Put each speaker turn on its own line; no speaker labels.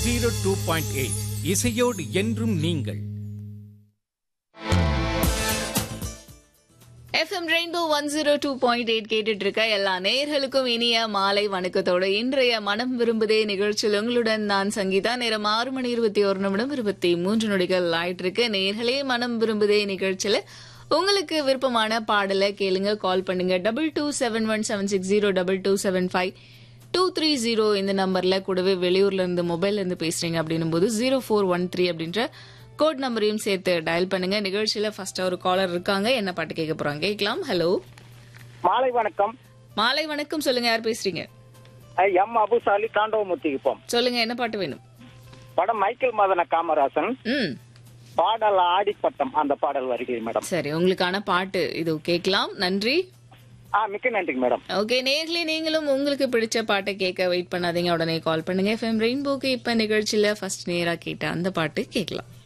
zero two point eight இசையோடு என்றும் நீங்கள்
FM rainbow one zero two point eight கேட்டுட்டு இருக்க எல்லா நேயர்களுக்கும் இனிய மாலை வணக்கத்தோட இன்றைய மனம் விரும்புதே நிகழ்ச்சியில் உங்களுடன் நான் சங்கீதா நேரம் ஆறு மணி இருபத்தி ஒரு நிமிடம் இருபத்தி மூன்று நொடிகள் ஆயிட்டு இருக்கு நேர்களே மனம் விரும்புதே நிகழ்ச்சியில உங்களுக்கு விருப்பமான பாடலை கேளுங்க கால் பண்ணுங்க double two seven one seven six zero double two seven five two three zero இந்த நம்பர்ல கூடவே வெளியூர்ல இருந்து மொபைல்ல இருந்து பேசுறீங்க அப்படின்னும் போது ஜீரோ ஃபோர் ஒன் த்ரீ அப்படின்ற கோட் நம்பரையும் சேர்த்து டயல் பண்ணுங்க நிகழ்ச்சியில ஃபர்ஸ்ட் ஒரு காலர் இருக்காங்க என்ன பாட்டு கேட்க போறாங்க கேட்கலாம் ஹலோ
மாலை வணக்கம்
மாலை வணக்கம் சொல்லுங்க யார் பேசுறீங்க
அஹ் எம் அபுசாலி தாண்டவமூர்த்திக்குப்பம்
சொல்லுங்க என்ன பாட்டு வேணும்
படம் மைக்கேல் மதன காமராசன்
ம்
பாடல் ஆடிப்பட்டம் அந்த பாடல் வருகிறது மேடம்
சரி உங்களுக்கான பாட்டு இது கேட்கலாம் நன்றி
ஆ மிக்க நன்றிங்க மேடம்
ஓகே நேர்களே நீங்களும் உங்களுக்கு பிடிச்ச பாட்டை கேட்க வெயிட் பண்ணாதீங்க உடனே கால் பண்ணுங்க எஃப்எம் ரெயின்போக்கு இப்ப நிகழ்ச்சியில ஃபர்ஸ்ட் நேரா கேட்ட அந்த பாட்டு கேட்கலாம்